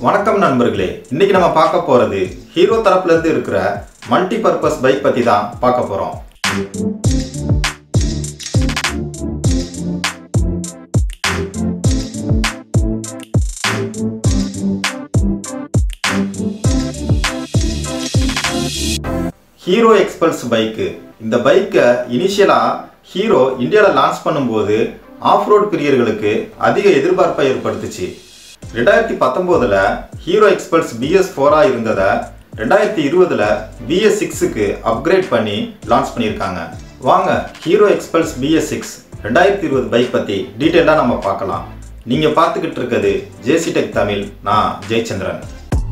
வணக்கம் நண்பர்களே இன்னைக்கு நம்ம பார்க்க போறது ஹீரோ தரப்புல இருந்து இருக்கிற மல்டி பர்பஸ் பைக் பத்தி தான் பார்க்க போறோம் ஹீரோ எக்ஸ்பல்ஸ் பைக்கு இந்த பைக்கை இனிஷியலாக ஹீரோ இந்தியாவில் லான்ச் பண்ணும்போது ஆஃப் ரோட் பிரியர்களுக்கு அதிக எதிர்பார்ப்பை ஏற்படுத்துச்சு ரெண்டாயிரத்தி பத்தொம்போதில் ஹீரோ எக்ஸ்பல்ஸ் பிஎஸ் ஃபோராக இருந்ததை ரெண்டாயிரத்தி இருபதில் பிஎஸ் சிக்ஸுக்கு அப்கிரேட் பண்ணி லான்ச் பண்ணியிருக்காங்க வாங்க ஹீரோ எக்ஸ்பல்ஸ் பிஎஸ் சிக்ஸ் ரெண்டாயிரத்தி இருபது பைக் பற்றி டீட்டெயிலாக நம்ம பார்க்கலாம் நீங்கள் பார்த்துக்கிட்டு இருக்கிறது ஜேசி டெக் தமிழ் நான் ஜெயச்சந்திரன்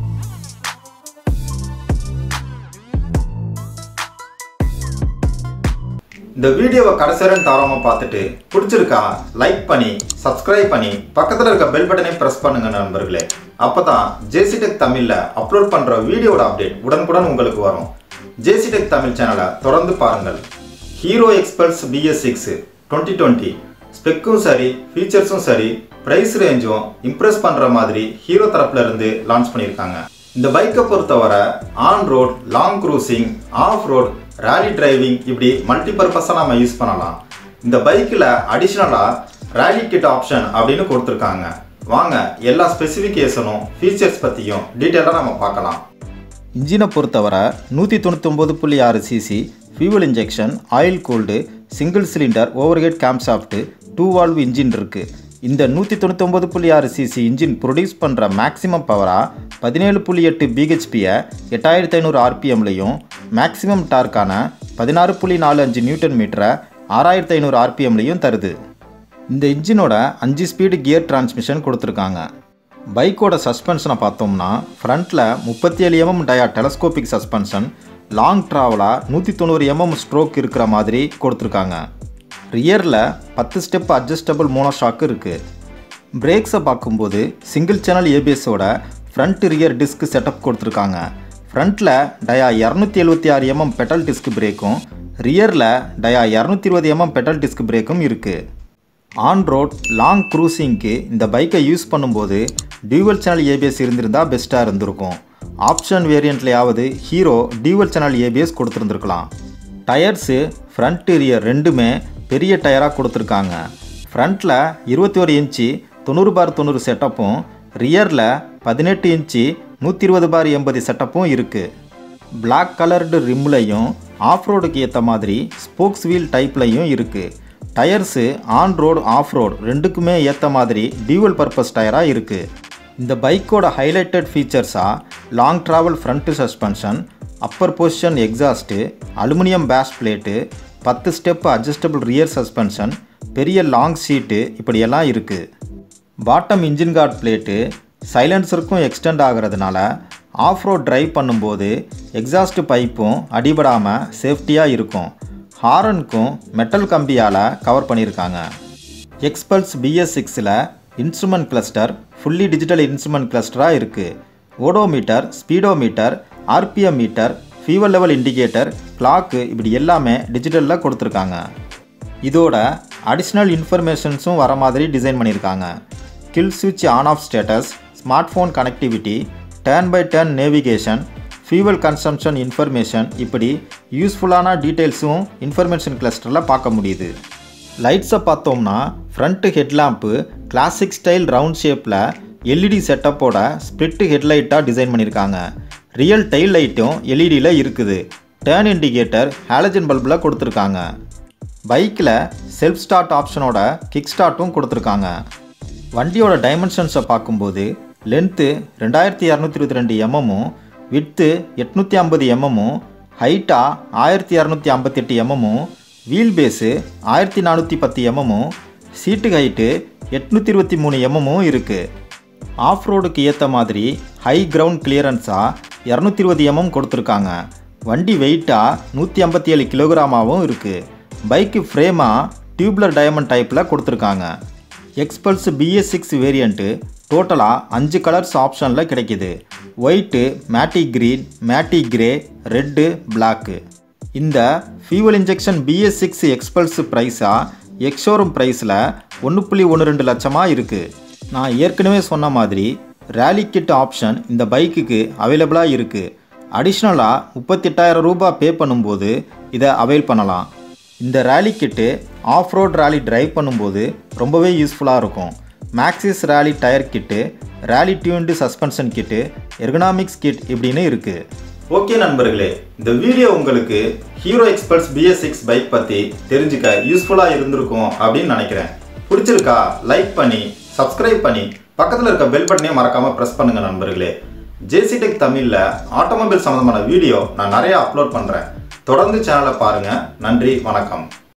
இந்த வீடியோவை கடைசிவரன் தவறாம பார்த்துட்டு பிடிச்சிருக்கா லைக் பண்ணி சப்ஸ்கிரைப் பண்ணி பக்கத்தில் இருக்க பெல் பட்டனை ப்ரெஸ் பண்ணுங்க நண்பர்களே அப்பதான் ஜேசி டெக் தமிழில் அப்லோட் பண்ணுற வீடியோட அப்டேட் உடனுக்குடன் உங்களுக்கு வரும் ஜேசி டெக் தமிழ் சேனலை தொடர்ந்து பாருங்கள் Hero Xpulse BS six twenty twenty ஸ்பெக்கும் சரி ஃபீச்சர்ஸும் சரி ப்ரைஸ் ரேஞ்சும் இம்ப்ரெஸ் பண்ணுற மாதிரி ஹீரோ தரப்புல இருந்து லான்ச் பண்ணியிருக்காங்க இந்த பைக்கை பொறுத்தவரை on road long cruising off road rally driving இப்படி மல்டி பர்பஸாக நம்ம யூஸ் பண்ணலாம் இந்த பைக்கில் அடிஷ்னலாக ரேலி கிட் ஆப்ஷன் அப்படின்னு கொடுத்துருக்காங்க வாங்க எல்லா ஸ்பெசிஃபிகேஷனும் ஃபீச்சர்ஸ் பற்றியும் டீட்டெயிலாக நம்ம பார்க்கலாம் இன்ஜினை பொறுத்தவரை நூற்றி தொண்ணூத்தொம்பது புள்ளி ஆறு CC fuel injection oil cooled single cylinder overhead camshaft two valve engine இருக்குது இந்த நூற்றி தொண்ணூத்தொம்பது புள்ளி ஆறு சிசி இன்ஜின் ப்ரொடியூஸ் பண்ணுற மேக்ஸிமம் பவராக பதினேழு புள்ளி எட்டு பிஹெச்பியை எட்டாயிரத்தி ஐநூறு ஆர்பிஎம்லையும் மேக்ஸிமம் டார்க்கான பதினாறு புள்ளி நாலு அஞ்சு நியூட்டன் மீட்டரை ஆறாயிரத்தி ஐநூறு ஆர்பிஎம்லையும் தருது இந்த இன்ஜினோட அஞ்சு ஸ்பீடு கியர் டிரான்ஸ்மிஷன் கொடுத்துருக்காங்க பைக்கோட சஸ்பென்ஷனை பார்த்தோம்னா ஃப்ரண்ட்டில் முப்பத்தி ஏழு MM dia telescopic suspension long ட்ராவலாக நூற்றி தொண்ணூறு எம்எம் ஸ்ட்ரோக் இருக்கிற மாதிரி கொடுத்துருக்காங்க ரியரில் பத்து ஸ்டெப் அட்ஜஸ்டபிள் மோனோஷாக்கு இருக்குது பிரேக்ஸை பார்க்கும்போது சிங்கிள் சேனல் ஏபிஎஸோட ஃப்ரண்ட் ரியர் டிஸ்க் செட்டப் கொடுத்துருக்காங்க ஃப்ரண்ட்டில் டயா இரநூத்தி எழுபத்தி ஆறு எம்எம் பெட்டல் டிஸ்க் பிரேக்கும் ரியரில் டயா இரநூத்தி இருபது எம்எம் பெட்டல் டிஸ்க் பிரேக்கும் இருக்குது ஆன் ரோட் லாங் க்ரூசிங்க்கு இந்த பைக்கை யூஸ் பண்ணும்போது டியூவல் சேனல் ஏபிஎஸ் இருந்திருந்தால் பெஸ்ட்டாக இருந்திருக்கும் ஆப்ஷன் வேரியண்ட்லையாவது ஹீரோ டியூவல் சேனல் ஏபிஎஸ் கொடுத்துருந்துருக்கலாம் டயர்ஸு ஃப்ரண்ட் ரியர் ரெண்டுமே பெரிய டயராக கொடுத்துருக்காங்க ஃப்ரண்ட்டில் இருபத்தி ஒரு இன்ச்சு தொண்ணூறு பார் தொண்ணூறு செட்டப்பும் ரியரில் பதினெட்டு இன்ச்சு நூற்றி இருபது பார் எண்பது செட்டப்பும் இருக்குது பிளாக் கலர்டு ரிம்லையும் ஆஃப் ரோடுக்கு ஏற்ற மாதிரி ஸ்போக்ஸ் வீல் டைப்லையும் இருக்குது tyres on road off road ரெண்டுக்குமே ஏற்ற மாதிரி டியூவல் பர்பஸ் டயராக இருக்குது இந்த பைக்கோட ஹைலைட்டட் ஃபீச்சர்ஸாக long travel front suspension upper position exhaust aluminium bash plate பத்து ஸ்டெப் அட்ஜஸ்டபிள் ரியர் சஸ்பென்ஷன் பெரிய லாங் சீட்டு இப்படியெல்லாம் இருக்குது பாட்டம் இன்ஜின் கார்ட் பிளேட்டு சைலன்சருக்கும் எக்ஸ்டெண்ட் ஆகிறதுனால ஆஃப் ரோட் டிரைவ் பண்ணும்போது எக்ஸாஸ்ட் பைப்பும் அடிபடாமல் சேஃப்டியாக இருக்கும் ஹாரனுக்கும் மெட்டல் கம்பியால் கவர் பண்ணியிருக்காங்க எக்ஸ்பல்ஸ் பிஎஸ் சிக்ஸில் instrument cluster fully digital instrument கிளஸ்டராக இருக்குது odometer speedometer RPM meter fuel level indicator clock இப்படி எல்லாமே டிஜிட்டலில் கொடுத்துருக்காங்க இதோட அடிஷ்னல் இன்ஃபர்மேஷன்ஸும் வர மாதிரி டிசைன் பண்ணியிருக்காங்க கில் சுவிட்ச் on off status smart phone connectivity turn by turn navigation fuel consumption information இப்படி யூஸ்ஃபுல்லான டீட்டெயில்ஸும் இன்ஃபர்மேஷன் கிளஸ்டரில் பார்க்க முடியுது லைட்ஸை பார்த்தோம்னா front headlamp classic style round ஷேப்பில் எல்இடி செட்டப்போட ஸ்ப்ளிட் ஹெட்லைட்டாக டிசைன் பண்ணியிருக்காங்க ரியல் டெயில் லைட்டும் எல்இடியில் இருக்குது டேர்ன் இண்டிகேட்டர் ஹாலஜன் பல்பில் கொடுத்துருக்காங்க பைக்கில் செல்ஃப் ஸ்டார்ட் ஆப்ஷனோட கிக் ஸ்டார்ட்டும் கொடுத்துருக்காங்க வண்டியோட டைமென்ஷன்ஸை பார்க்கும்போது லென்த்து ரெண்டாயிரத்தி இரநூத்தி இருபத்தி ரெண்டு எம்எம்மும் விட்த்து எட்நூற்றி ஐம்பது எம்எம்மும் ஹைட்டாக ஆயிரத்தி இரநூத்தி ஐம்பத்தெட்டு எம்எம்மும் வீல் பேஸு ஆயிரத்தி நானூற்றி பத்து எம்எம்மும் சீட்டு ஹைட்டு எட்நூற்றி இருபத்தி மூணு எம்எம்மும் இருக்குது ஆஃப் ரோடுக்கு ஏற்ற மாதிரி ஹை கிரவுண்ட் கிளியரன்ஸாக இரநூத்தி இருபது எம்எம் கொடுத்துருக்காங்க வண்டி வெயிட்டாக நூற்றி ஐம்பத்தி ஏழு கிலோகிராமாவும் இருக்குது பைக்கு ஃப்ரேமாக டியூப்லர் டயமண்ட் டைப்பில் கொடுத்துருக்காங்க எக்ஸ்பல்ஸ் பிஎஸ் சிக்ஸ் வேரியண்ட்டு டோட்டலாக அஞ்சு கலர்ஸ் ஆப்ஷனில் கிடைக்கிது white matte green matte grey red black இந்த fuel injection BS six Xpulse ப்ரைஸாக எக்ஷோரூம் ப்ரைஸில் ஒன்று புள்ளி ஒன்று ரெண்டு லட்சமாக இருக்குது நான் ஏற்கனவே சொன்ன மாதிரி ரேலி கிட் ஆப்ஷன் இந்த பைக்குக்கு அவைலபிளாக இருக்குது அடிஷ்னலாக முப்பத்தெட்டாயிரம் ரூபாய் பே பண்ணும்போது இதை அவைல் பண்ணலாம் இந்த rally kit off road rally drive பண்ணும்போது ரொம்பவே யூஸ்ஃபுல்லாக இருக்கும் Maxxis rally tyre kit rally tuned suspension kit ergonomics kit இப்படின்னு இருக்குது ஓகே நண்பர்களே இந்த வீடியோ உங்களுக்கு Hero Xpulse BS six bike பற்றி தெரிஞ்சுக்க யூஸ்ஃபுல்லாக இருந்திருக்கும் அப்படின்னு நினைக்கிறேன் பிடிச்சிருக்கா லைக் பண்ணி சப்ஸ்கிரைப் பண்ணி பக்கத்தில் இருக்க பெல் பட்டனையும் மறக்காமல் ப்ரெஸ் பண்ணுங்கள் நண்பர்களே ஜேசி டெக் தமிழில் ஆட்டோமொபைல் சம்மந்தமான வீடியோ நான் நிறைய அப்லோட் பண்ணுறேன் தொடர்ந்து சேனலை பாருங்கள் நன்றி வணக்கம்